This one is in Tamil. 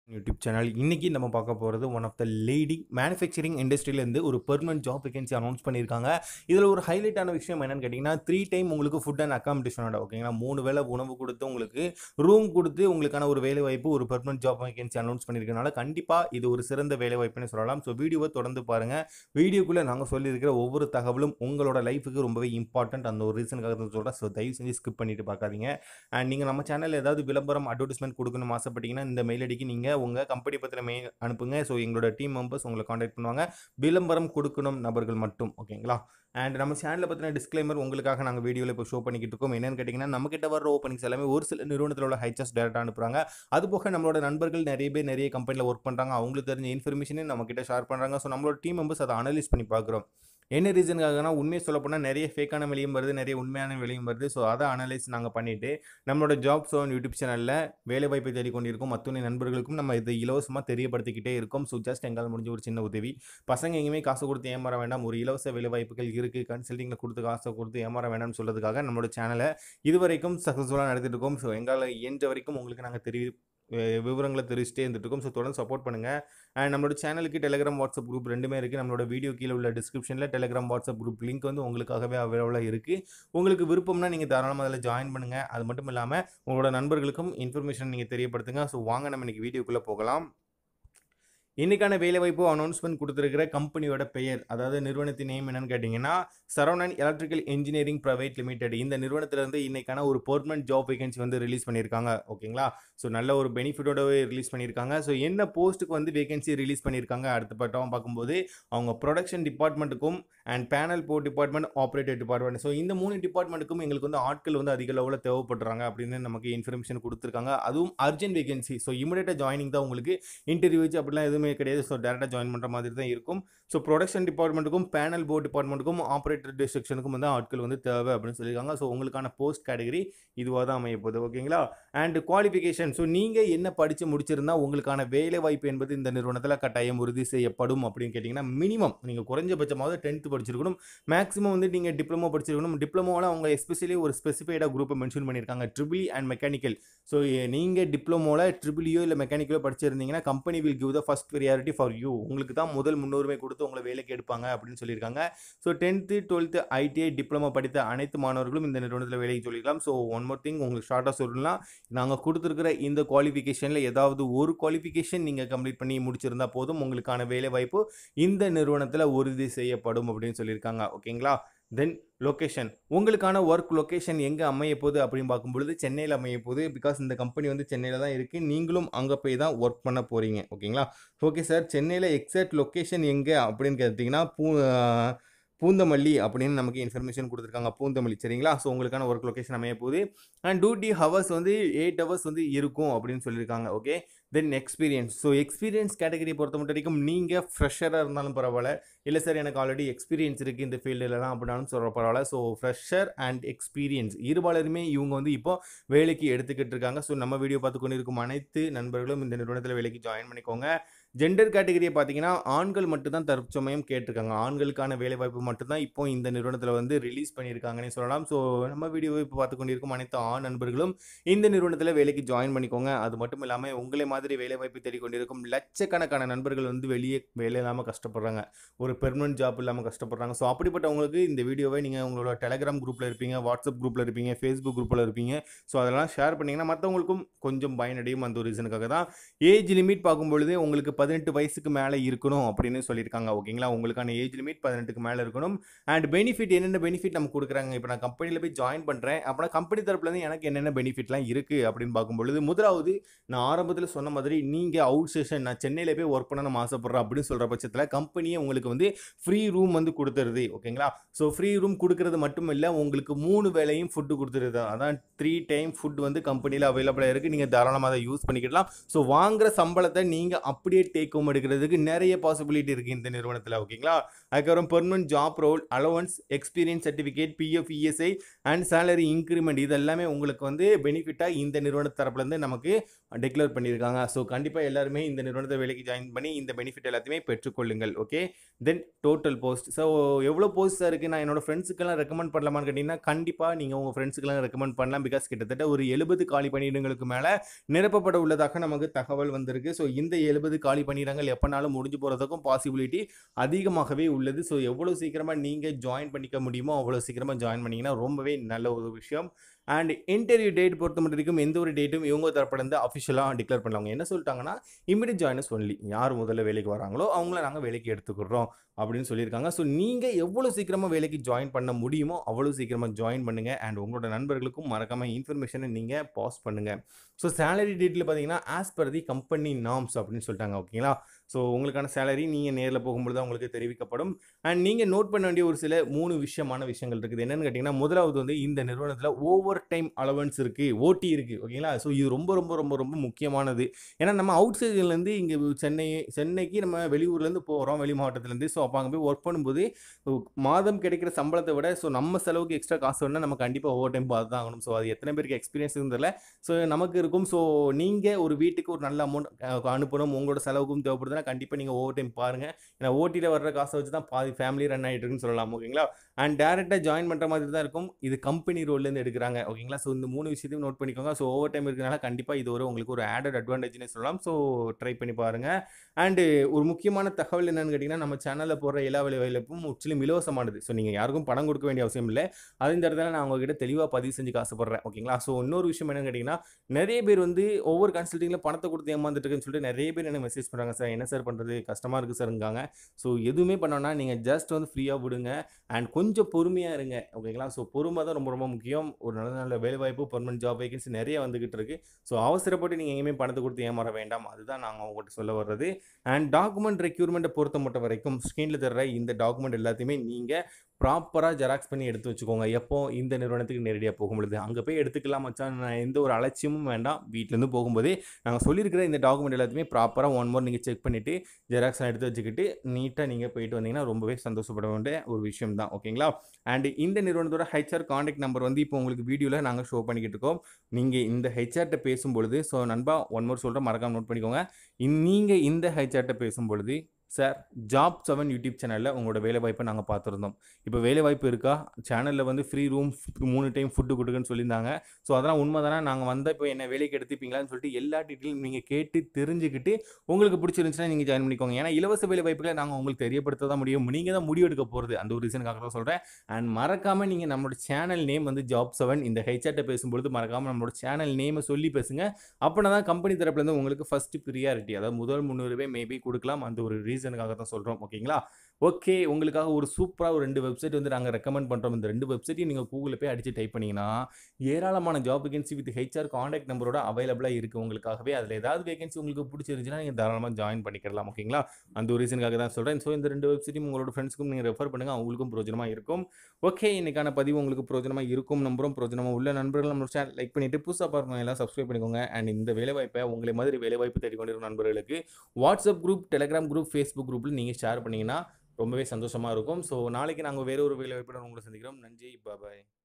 யூடியூப் சேனல் இன்னைக்கு நம்ம பார்க்க போகிறது one of the leading manufacturing இண்டஸ்ட்ரியிலேருந்து ஒரு பெர்மனன்ட் ஜாப் வேகன்சி அனௌன்ஸ் பண்ணியிருக்காங்க இதில் ஒரு ஹைலைட்டான விஷயம் என்னன்னு கேட்டிங்கன்னா த்ரீ டைம் உங்களுக்கு ஃபுட் அண்ட் அக்காமடேஷனோட ஓகேங்களா மூணு வேளை உணவு கொடுத்து உங்களுக்கு ரூம் கொடுத்து உங்களுக்கான ஒரு வேலை வாய்ப்பு ஒரு பெர்மனன்ட் ஜாப் வேகன்சி அனௌன்ஸ் பண்ணியிருக்கனால கண்டிப்பாக இது ஒரு சிறந்த வேலை வாய்ப்புன்னு சொல்லலாம் ஸோ வீடியோவை தொடர்ந்து பாருங்கள் வீடியோக்குள்ளே நாங்கள் சொல்லியிருக்கிற ஒவ்வொரு தகவலும் உங்களோட லைஃபுக்கு ரொம்பவே இம்பார்ட்டன்ட் அந்த ஒரு ரீசனுக்காக தான் சொல்கிறேன் ஸோ தயவு செஞ்சு ஸ்கிப் பண்ணிட்டு பார்க்காதீங்க அண்ட் நீங்கள் நம்ம சேனலில் ஏதாவது விளம்பரம் அட்வர்டைஸ்மெண்ட் கொடுக்கணும் ஆசைப்பட்டீங்கன்னா இந்த மெயில் ஐடிக்கு நீங்கள் உங்கள் கம்பெனி பற்றின மெயில் அனுப்புங்க ஸோ எங்களோட டீம் மெம்பர்ஸ் உங்களை காண்டாக்ட் பண்ணுவாங்க விளம்பரம் கொடுக்கணும் நபர்கள் மட்டும் ஓகேங்களா அண்ட் நம்ம சேனலில் பற்றின டிஸ்க்ளைமர் உங்களுக்காக நாங்கள் வீடியோவில் இப்போ ஷோ பண்ணிக்கிட்டு இருக்கோம் என்னன்னு கேட்டிங்கன்னா நம்மக்கிட்ட வர ஓப்பனிங்ஸ் எல்லாமே ஒரு சில நிறுவனத்தில் உள்ள ஹைச்சஸ் டேரக்டாக அனுப்புகிறாங்க அது போக நம்மளோட நண்பர்கள் நிறைய பேர் நிறைய கம்பெனியில் ஒர்க் பண்ணுறாங்க அவங்களுக்கு தெரிஞ்ச இன்ஃபர்மேஷனே நம்மக்கிட்ட ஷேர் பண்ணுறாங்க ஸோ நம்மளோட டீம் மெம்பர்ஸ் அதை அனலைஸ் பண்ணி பார்க்குறோம் என்ன ரீசனுக்காகனா உண்மையை சொல்ல போனால் நிறைய ஃபேக்கான வெளியும் வருது நிறைய உண்மையான வெளியும் வருது ஸோ அதை அனலைஸ் நாங்கள் பண்ணிவிட்டு நம்மளோட ஜாப் ஸோன் யூடியூப் சேனலில் வேலை வாய்ப்பை தேடிக்கொண்டிருக்கோம் மற்ற நண்பர்களுக்கும் நம்ம இதை இலவசமாக தெரியப்படுத்திக்கிட்டே இருக்கோம் ஸோ ஜஸ்ட் எங்களால் முடிஞ்ச ஒரு சின்ன உதவி பசங்க எங்கேயுமே காசு கொடுத்து ஏமாற வேண்டாம் ஒரு இலவச வேலை வாய்ப்புகள் இருக்குது கன்சல்டிங்கில் கொடுத்து காசை கொடுத்து ஏமாற வேண்டாம்னு சொல்றதுக்காக நம்மளோட சேனலை இதுவரைக்கும் சக்ஸஸ்ஃபுல்லாக நடத்திட்டு இருக்கோம் ஸோ எங்களால் இயன்ற வரைக்கும் உங்களுக்கு நாங்கள் தெரி வி- விவரங்களை தெரிவிச்சிட்டே இருந்துட்டு இருக்கோம் ஸோ தொடர்ந்து சப்போர்ட் பண்ணுங்கள் அண்ட் நம்மளோட சேனலுக்கு டெலிகிராம் வாட்ஸ்அப் குரூப் ரெண்டுமே இருக்குது நம்மளோட வீடியோ கீழே உள்ள டிஸ்கிரிப்ஷனில் டெலிகிராம் வாட்ஸ்அப் குரூப் லிங்க் வந்து உங்களுக்காகவே அவைலபிளாக இருக்குது உங்களுக்கு விருப்பம்னா நீங்கள் தாராளமாக அதில் ஜாயின் பண்ணுங்கள் அது மட்டும் இல்லாமல் உங்களோட நண்பர்களுக்கும் இன்ஃபர்மேஷன் நீங்கள் தெரியப்படுத்துங்க ஸோ வாங்க நம்ம இன்னைக்கு வீடியோக்குள்ளே போகலாம் இன்னைக்கான வேலைவாய்ப்பு அனௌன்ஸ்மெண்ட் கொடுத்துருக்கிற கம்பெனியோட பெயர் அதாவது நிறுவனத்தின் நேம் என்னன்னு கேட்டிங்கன்னா Saravanan electrical engineering private limited இந்த நிறுவனத்திலிருந்து இன்னைக்கான ஒரு பெர்மனன்ட் ஜாப் வேகன்சி வந்து ரிலீஸ் பண்ணியிருக்காங்க ஓகேங்களா ஸோ நல்ல ஒரு பெனிஃபிட்டோடவே ரிலீஸ் பண்ணியிருக்காங்க ஸோ என்ன போஸ்ட்டுக்கு வந்து வேகன்சி ரிலீஸ் பண்ணியிருக்காங்க அடுத்த பட்டம் பார்க்கும்போது அவங்க ப்ரொடக்ஷன் டிபார்ட்மெண்ட்டுக்கும் and panel board department operator department so இந்த மூணு டிபார்ட்மெண்ட்டுக்கும் எங்களுக்கு வந்து ஆட்கள் வந்து அதிக லெவலில் தேவைப்படுறாங்க அப்படின்னு நமக்கு இன்ஃபர்மேஷன் கொடுத்துருக்காங்க அதுவும் அர்ஜென்ட் வேகன்சி ஸோ இமீடியட்டாக ஜாயினிங் தான் உங்களுக்கு இன்டர்வியூ வச்சு அப்படிலாம் எதுவுமே கிடையாது ஸோ டேரெக்டாக ஜாயின் பண்ணுற மாதிரி தான் இருக்கும் ஸோ ப்ரொடக்ஷன் டிபார்ட்மெண்ட்டுக்கும் பேனல் போர்ட் டிபார்ட்மெண்ட்டுக்கும் ஆப்ரேட்டர் செக்ஷனுக்கும் வந்து ஆட்கள் வந்து தேவை அப்படின்னு சொல்லியிருக்காங்க ஸோ உங்களுக்கான போஸ்ட் கேட்டகரி இதுவாக தான் அமைய போகுது ஓகேங்களா அண்ட் குவாலிஃபிகேஷன் ஸோ நீங்கள் என்ன படித்து முடிச்சிருந்தா உங்களுக்கான வேலை வாய்ப்பு என்பது இந்த நிறுவனத்தில் கட்டாயம் உறுதி செய்யப்படும் அப்படின்னு கேட்டிங்கன்னா மினிமம் நீங்கள் குறைஞ்சபட்சமாவது டென்த்து படிச்சிருக்கணும் மேக்ஸிமம் வந்து நீங்கள் டிப்ளமோ படிச்சிருக்கணும் டிப்ளமோவில் அவங்க எஸ்பெஷலி ஒரு ஸ்பெசிஃபைடாக குரூப்பை மென்ஷன் பண்ணியிருக்காங்க ட்ரிபிள் அண்ட் மெக்கானிக்கல் ஸோ நீங்கள் டிப்ளமோவில் ட்ரிபிளியோ இல்லை மெக்கானிக்கலோ படிச்சிருந்தீங்கன்னா company will give the first priority for you உங்களுக்கு தான் முதல் முன்னுரிமை கொடுத்து உங்களை வேலைக்கு எடுப்பாங்க அப்படின்னு சொல்லியிருக்காங்க so tenth twelfth ITI diploma படித்த அனைத்து மாணவர்களும் இந்த நிறுவனத்தில் வேலைக்கு சொல்லிக்கலாம் ஸோ ஒன் மோர் திங் உங்களுக்கு ஷார்ட்டாக சொல்லலாம் நாங்கள் கொடுத்துருக்கிற இந்த குவாலிஃபிகேஷனில் ஏதாவது ஒரு குவாலிஃபிகேஷன் நீங்கள் கம்ப்ளீட் பண்ணி முடிச்சிருந்தா போதும் உங்களுக்கான வேலை வாய்ப்பு இந்த நிறுவனத்தில் உறுதி செய்யப்படும் அப்படின்னு சொல்லியிருக்காங்க ஓகேங்களா தென் லொக்கேஷன் உங்களுக்கான ஒர்க் லொக்கேஷன் எங்கே அமைய போகுது அப்படின்னு பார்க்கும்பொழுது சென்னையில் அமைய போகுது பிகாஸ் இந்த கம்பெனி வந்து சென்னையில் தான் இருக்குது நீங்களும் அங்கே போய் தான் ஒர்க் பண்ண போகிறீங்க ஓகேங்களா ஓகே சார் சென்னையில் எக்ஸாக்ட் லொக்கேஷன் எங்கே அப்படின்னு கேட்டிங்கன்னா பூ ஆஹ், பூந்தமல்லி அப்படின்னு நமக்கு இன்ஃபர்மேஷன் கொடுத்துருக்காங்க பூந்தமல்லி சரிங்களா ஸோ உங்களுக்கான ஒர்க் லொக்கேஷன் அமைய போகுது அண்ட் டியூட்டி ஹவர்ஸ் வந்து எயிட் ஹவர்ஸ் வந்து இருக்கும் அப்படின்னு சொல்லியிருக்காங்க okay then experience so experience category பொறுத்த மட்டும் வரைக்கும் நீங்கள் ஃப்ரெஷராக இருந்தாலும் பரவாயில்ல இல்லை சார் எனக்கு ஆல்ரெடி எக்ஸ்பீரியன்ஸ் இருக்குது இந்த ஃபீல்டுலலாம் அப்படின்னாலும் சொல்கிற பரவாயில்ல ஸோ ஃப்ரெஷர் அண்ட் எக்ஸ்பீரியன்ஸ் இருபாலருமே இவங்க வந்து இப்போ வேலைக்கு எடுத்துக்கிட்டு இருக்காங்க ஸோ நம்ம வீடியோ பார்த்து கொண்டு இருக்கும் அனைத்து நண்பர்களும் இந்த நிறுவனத்தில் வேலைக்கு ஜாயின் பண்ணிக்கோங்க ஜெண்டர் கேட்டகரியை பார்த்தீங்கன்னா ஆண்கள் மட்டும்தான் தற்சமயம் கேட்டிருக்காங்க ஆண்களுக்கான வேலைவாய்ப்பு மட்டும்தான் இப்போ இந்த நிறுவனத்தில் வந்து ரிலீஸ் பண்ணியிருக்காங்கன்னு சொல்லலாம் ஸோ நம்ம வீடியோவை இப்போ பார்த்து கொண்டிருக்கும் அனைத்து ஆண் நண்பர்களும் இந்த நிறுவனத்தில் வேலைக்கு ஜாயின் பண்ணிக்கோங்க அது மட்டும் இல்லாமல் உங்களை மாதிரி வேலைவாய்ப்பு தேடிக்கொண்டிருக்கும் லட்சக்கணக்கான நண்பர்கள் வந்து வெளியே வேலை இல்லாமல் கஷ்டப்படுறாங்க ஒரு பெர்மனன்ட் ஜாப் இல்லாமல் கஷ்டப்படுறாங்க ஸோ அப்படிப்பட்டவங்களுக்கு இந்த வீடியோவை நீங்கள் உங்களோட டெலகிராம் குரூப்பில் இருப்பீங்க வாட்ஸ்அப் குரூப்பில் இருப்பீங்க ஃபேஸ்புக் குரூப்பில் இருப்பீங்க ஸோ அதெல்லாம் ஷேர் பண்ணிங்கன்னா மற்றவங்களுக்கும் கொஞ்சம் பயனடையும் அந்த ஒரு ரீசனுக்காக தான் ஏஜ் லிமிட் பார்க்கும்பொழுது உங்களுக்கு பதினெட்டு வயசுக்கு மேலே இருக்கணும் அப்படின்னு சொல்லியிருக்காங்க ஓகேங்களா உங்களுக்கான ஏஜ் லிமிட் பதினெட்டுக்கு மேலே இருக்கணும் அண்ட் பெனிஃபிட் என்னென்ன பெனிஃபிட் நமக்கு கொடுக்குறாங்க இப்போ நான் கம்பெனியில் போய் ஜாயின் பண்ணுறேன் அப்படின்னா கம்பெனி தரப்புலேருந்து எனக்கு என்னென்ன பெனிஃபிட்லாம் இருக்குது அப்படின்னு பார்க்கும்பொழுது முதலாவது நான் ஆரம்பத்தில் சொன்ன மாதிரி நீங்கள் அவுட் ஸ்டேஷன் நான் சென்னையில் போய் ஒர்க் பண்ணணும்னு ஆசைப்பட்றேன் அப்படின்னு சொல்கிற பட்சத்தில் கம்பெனியே உங்களுக்கு வந்து ஃப்ரீ ரூம் வந்து கொடுத்துருது ஓகேங்களா ஸோ ஃப்ரீ ரூம் கொடுக்கறது மட்டும் இல்லை உங்களுக்கு மூணு வேளையும் ஃபுட்டு கொடுத்துருது அதான் த்ரீ டைம் ஃபுட் வந்து கம்பெனியில் அவைலபிளாக இருக்குது நீங்கள் தாராளமாக அதை யூஸ் பண்ணிக்கிடலாம் ஸோ வாங்குற சம்பளத்தை நீங்கள் அப்படியே டேக் ஹோம் எடுக்கிறதுக்கு நிறைய பாசிபிலிட்டி இருக்குது இந்த நிறுவனத்தில் ஓகேங்களா அதுக்கப்புறம் permanent job role allowance experience certificate PF ESI and salary increment இது எல்லாமே உங்களுக்கு வந்து பெனிஃபிட்டாக இந்த நிறுவன தரப்புலேருந்து நமக்கு டிக்ளேர் பண்ணியிருக்காங்க சொல்லியிருக்காங்க ஸோ கண்டிப்பாக எல்லாருமே இந்த நிறுவனத்தை வேலைக்கு ஜாயின் பண்ணி இந்த பெனிஃபிட் எல்லாத்தையுமே பெற்றுக்கொள்ளுங்கள் okay then total post so எவ்வளோ போஸ்ட் இருக்குது நான் என்னோட ஃப்ரெண்ட்ஸுக்கெல்லாம் ரெக்கமெண்ட் பண்ணலாமான்னு கேட்டிங்கன்னா கண்டிப்பாக நீங்கள் உங்கள் ஃப்ரெண்ட்ஸுக்கெல்லாம் ரெக்கமெண்ட் பண்ணலாம் பிகாஸ் கிட்டத்தட்ட ஒரு எழுபது காலி பணியிடங்களுக்கு மேலே நிரப்பப்பட உள்ளதாக நமக்கு தகவல் வந்திருக்கு ஸோ இந்த எழுபது காலி பணியிடங்கள் எப்போனாலும் முடிஞ்சு போகிறதுக்கும் பாசிபிலிட்டி அதிகமாகவே உள்ளது ஸோ எவ்வளோ சீக்கிரமாக நீங்கள் ஜாயின் பண்ணிக்க முடியுமோ அவ்வளோ சீக்கிரமாக ஜாயின் பண்ணிங்கன்னா ரொம்பவே நல்ல ஒரு விஷயம் அண்ட் இன்டர்வியூ டேட் பொறுத்த மட்டும் வரைக்கும் எந்த ஒரு டேட்டும் இவங்க தரப்பிலிருந்து அஃபிஷியலாக டிக்ளேர் பண்ணல அவங்க என்ன சொல்லிட்டாங்கன்னா இமீடியட் ஜாயினஸ் ஒன்லி யார் முதல்ல வேலைக்கு வராங்களோ அவங்கள நாங்கள் வேலைக்கு எடுத்துக்கிறோம் அப்படின்னு சொல்லியிருக்காங்க ஸோ நீங்கள் எவ்வளோ சீக்கிரமாக வேலைக்கு ஜாயின் பண்ண முடியுமோ அவ்வளோ சீக்கிரமாக ஜாயின் பண்ணுங்கள் அண்ட் உங்களோட நண்பர்களுக்கும் மறக்காமல் இன்ஃபர்மேஷனை நீங்கள் பாஸ் பண்ணுங்கள் ஸோ சேலரி டேட்டில் பார்த்தீங்கன்னா as per the company norms அப்படின்னு சொல்லிட்டாங்க ஓகேங்களா ஸோ உங்களுக்கான சேலரி நீங்கள் நேரில் போகும்பொழுது உங்களுக்கு தெரிவிக்கப்படும் அண்ட் நீங்கள் நோட் பண்ண வேண்டிய ஒரு சில மூணு விஷயமான விஷயங்கள் இருக்குது என்னென்னு கேட்டிங்கன்னா முதலாவது வந்து இந்த நிறுவனத்தில் ஓவர் டைம் அலவன்ஸ் இருக்குது ஓடி இருக்குது ஓகேங்களா ஸோ இது ரொம்ப ரொம்ப ரொம்ப ரொம்ப முக்கியமானது ஏன்னா நம்ம அவுட் சைட்லேருந்து இங்கே சென்னை சென்னைக்கு நம்ம வெளியூர்லேருந்து போகிறோம் வெளி மாவட்டத்துலேருந்து ஸோ அப்போ அங்கே போய் ஒர்க் பண்ணும்போது மாதம் கிடைக்கிற சம்பளத்தை விட ஸோ நம்ம செலவுக்கு எக்ஸ்ட்ரா காசு வேணால் நம்ம கண்டிப்பாக ஓவர் டைம் பார்த்து தான் ஆகணும் ஸோ அது எத்தனை பேருக்கு எக்ஸ்பீரியன்ஸ் இருந்ததில்ல ஸோ நமக்கு இருக்கும் ஸோ நீங்கள் ஒரு வீட்டுக்கு ஒரு நல்ல அமௌண்ட் அனுப்பணும் உங்களோட செலவுக்கும் தேவைப்படுதுன்னா கண்டிப்பாக நீங்கள் ஓவர் டைம் பாருங்கள் ஏன்னா ஓட்டியில் வர்ற காசை வச்சு தான் பாதி ஃபேமிலி ரன் ஆகிட்டு இருக்குன்னு சொல்லலாம் ஓகேங்களா அண்ட் டேரெக்டாக ஜாயின் பண்ணுற மாதிரி தான் இருக்கும் இது கம்பெனி ரோல்லேருந்து எடுக்கிறாங்க ஓகேங்களா ஸோ இந்த மூணு விஷயத்தையும் நோட் பண்ணிக்கோங்க ஸோ ஓவர் டைம் இருக்கிறனால கண்டிப்பாக இது ஒரு உங்களுக்கு ஒரு ஆடட் அட்வான்டேஜ்னு சொல்லலாம் ஸோ ட்ரை பண்ணி பாருங்கள் அண்டு ஒரு முக்கியமான தகவல் என்னென்னு கேட்டிங்கன்னா நம்ம சேனலில் போடுற எல்லா வேலை வேலைப்பும் முற்றிலும் இலவசமானது ஸோ நீங்கள் யாருக்கும் பணம் கொடுக்க வேண்டிய அவசியம் இல்லை அது இந்த இடத்துல நான் உங்ககிட்ட தெளிவாக பதிவு செஞ்சு காசுப்படுறேன் ஓகேங்களா ஸோ இன்னொரு விஷயம் என்னன்னு கேட்டிங்கன்னா நிறைய பேர் வந்து ஒவ்வொரு கன்சல்ட்டிங்கில் பணத்தை கொடுத்து ஏமாந்துட்டு இருக்குன்னு சொல்லிட்டு நிறைய பேர் எனக்கு மெசேஜ் பண்ணுறாங்க சார் என்ன சார் பண்ணுறது கஷ்டமாக இருக்குது சார்ங்காங்க ஸோ எதுவுமே பண்ணோன்னா நீங்கள் ஜஸ்ட் வந்து ஃப்ரீயாக விடுங்க அண்ட் கொஞ்சம் பொறுமையாக இருங்க ஓகேங்களா ஸோ பொறுமை தான் ரொம்ப ரொம்ப முக்கியம் ஒரு நல்ல நல்ல வேலைவாய்ப்பு பர்மனன்ட் ஜாப் வேகன்சி நிறைய வந்துகிட்டு இருக்கு ஸோ அவசரப்பட்டு நீங்கள் எங்கேயுமே பணத்தை கொடுத்து ஏமாற வேண்டாம் அதுதான் நாங்கள் உங்கள்கிட்ட சொல்ல வர்றது அண்ட் டாக்குமெண்ட் ரெக்யூர்மெண்ட்டை பொறுத்த மட்டும் வரைக்கும் ஸ்க்ரீனில் தர்ற இந்த டாக்குமெண்ட் எல்லாத்தையுமே நீங்கள் ப்ராப்பராக ஜெராக்ஸ் பண்ணி எடுத்து வச்சுக்கோங்க எப்போ இந்த நிறுவனத்துக்கு நேரடியாக போகும்பொழுது அங்கே போய் எடுத்துக்கலாம் மச்சான் நான் எந்த ஒரு அலட்சியமும் வேண்டாம் வீட்டிலேருந்து போகும்போதே நாங்கள் சொல்லியிருக்கிற இந்த டாக்குமெண்ட் எல்லாத்தையுமே ப்ராப்பராக ஒன் மோர் நீங்கள் செக் பண்ணிவிட்டு ஜெராக்ஸ்லாம் எடுத்து வச்சுக்கிட்டு நீட்டாக நீங்கள் போயிட்டு வந்தீங்கன்னா ரொம்பவே சந்தோஷப்பட வேண்டிய ஒரு விஷயம் தான் ஓகேங்களா அண்ட் இந்த நிறுவனத்தோட ஹெச்ஆர் காண்டாக்ட் நம்பர் வந்து இப்போ உங்களுக்கு வீடியோவில் நாங்கள் ஷோ பண்ணிக்கிட்டு இருக்கோம் நீங்கள் இந்த ஹெச்ஆர்ட்ட பேசும்பொழுது ஸோ நண்பா ஒன் மோர் சொல்கிறேன் மறக்காம நோட் பண்ணிக்கோங்க நீங்கள் இந்த ஹெச்ஆர்ட்ட பேசும்பொழுது சார் ஜாப் செவன் யூடியூப் சேனலில் உங்களோட வேலைவாய்ப்பை நாங்கள் பார்த்துருந்தோம் இப்போ வேலைவாய்ப்பு இருக்கா சேனலில் வந்து ஃப்ரீ ரூம் மூணு டைம் ஃபுட்டு கொடுக்குன்னு சொல்லியிருந்தாங்க ஸோ அதெல்லாம் உண்மை தானே நாங்கள் வந்தால் இப்போ என்ன வேலைக்கு எடுத்துப்பீங்களான்னு சொல்லிட்டு எல்லா டீட்டெயிலும் நீங்கள் கேட்டு தெரிஞ்சுக்கிட்டு உங்களுக்கு பிடிச்சிருந்துச்சுன்னா நீங்கள் ஜாயின் பண்ணிக்கோங்க ஏன்னா இலவச வேலைவாய்ப்புகளை நாங்கள் உங்களுக்கு தெரியப்படுத்த தான் முடியும் நீங்கள் தான் முடிவு எடுக்க போகிறது அந்த ஒரு ரீசனுக்காக தான் சொல்கிறேன் அண்ட் மறக்காமல் நீங்கள் நம்மளோட சேனல் நேம் வந்து ஜாப் செவன் இந்த ஹெச்ஆர்ட்ட பேசும்பொழுது மறக்காமல் நம்மளோட சேனல் நேமை சொல்லி பேசுங்க அப்படின்னா தான் கம்பெனி தரப்புலேருந்து உங்களுக்கு ஃபஸ்ட்டு ப்ரியாரிட்டி அதாவது முதல் முன்னுரிமை மேபி கொடுக்கலாம் அந்த ஒரு ரீசனுக்காக தான் சொல்கிறோம் ஓகேங்களா ஓகே உங்களுக்காக ஒரு சூப்பராக ஒரு ரெண்டு வெப்சைட் வந்து நாங்கள் ரெக்கமெண்ட் பண்ணுறோம் இந்த ரெண்டு வெப்சைட்டையும் நீங்கள் கூகுளில் போய் அடித்து டைப் பண்ணிங்கன்னா ஏராளமான job vacancy with HR contact நம்பரோட அவைலபிளாக இருக்குது உங்களுக்காகவே அதில் ஏதாவது வேகன்சி உங்களுக்கு பிடிச்சிருந்துச்சுன்னா நீங்கள் தாராளமாக ஜாயின் பண்ணிக்கலாம் ஓகேங்களா அந்த ஒரு ரீசனுக்காக தான் சொல்கிறேன் ஸோ இந்த ரெண்டு வெப்சைட்டையும் உங்களோட ஃப்ரெண்ட்ஸ்க்கும் நீங்கள் ரெஃபர் பண்ணுங்கள் அவங்களுக்கும் பிரோஜனமாக இருக்கும் ஓகே இன்னைக்கான பதிவு உங்களுக்கு பிரோஜனமாக இருக்கும் நம்புறோம் பிரோஜனமாக உள்ள நண்பர்கள் நம்மளோட சேனல் லைக் பண்ணிவிட்டு புதுசாக பாருங்க எல்லாம் சப்ஸ்கிரைப் பண்ணிக்கோங்க அண்ட் இந்த வேலைவாய்ப்பை உங்களை மாதிரி வேலைவாய்ப்பு தேடிக்கொண்டிருக்கும் நண்பர்களுக்கு WhatsApp group Telegram group Facebook குரூப்பில் நீங்கள் ஷேர் பண்ணிங்கன்னா ரொம்பவே சந்தோஷமாக இருக்கும் ஸோ நாளைக்கு நாங்கள் வேற ஒரு வேலைவாய்ப்புடன் உங்களை சந்திக்கிறோம் நன்றி பாய்